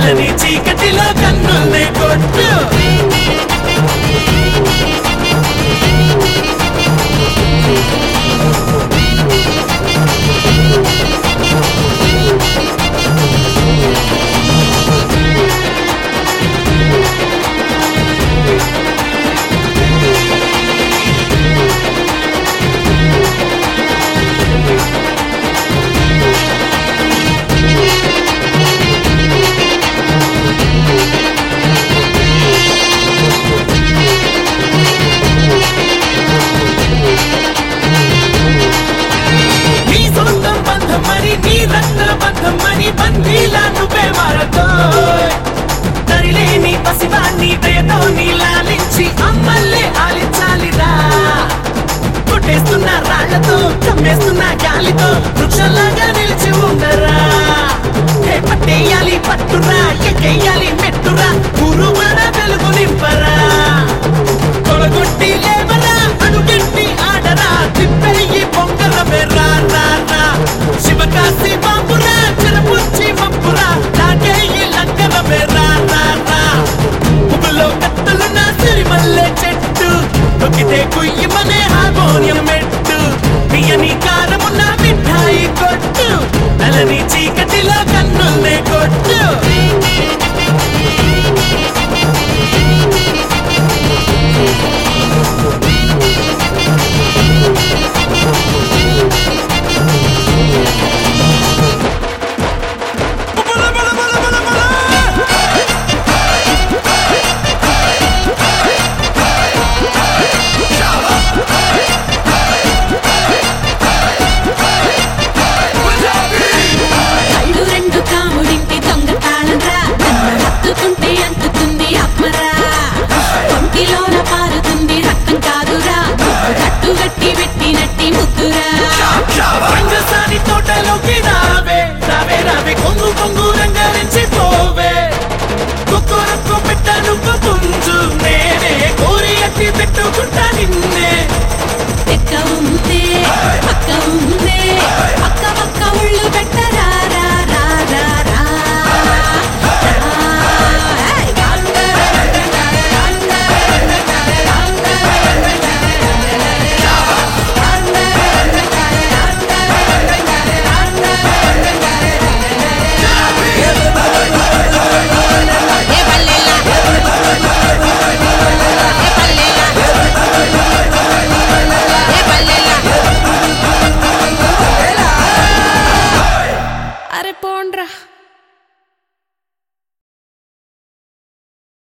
చల్లని చీకటిలో కన్నుల్ని కొట్టు నీ సొంతం బంధం మరి నీ రక్త బంధం మరి బందీలా నువ్వే మారతో తరిలేని పసివాన్ని దయతో నీ లాలించి అమ్మల్లే ఆలించాలిరా కొట్టేస్తున్న రాళ్లతో కమ్మేస్తున్న గాలితో వృక్షంలాగా నిలిచి ఉండరా హే పట్టేయాలి పట్టురా ఎక్కేయాలి మెట్టురా గురువర వెలుగు నింపరా కొలగొట్టి లేవరా అడుగెట్టి ఆడరా తిప్పేయి పొంగర బెర్రా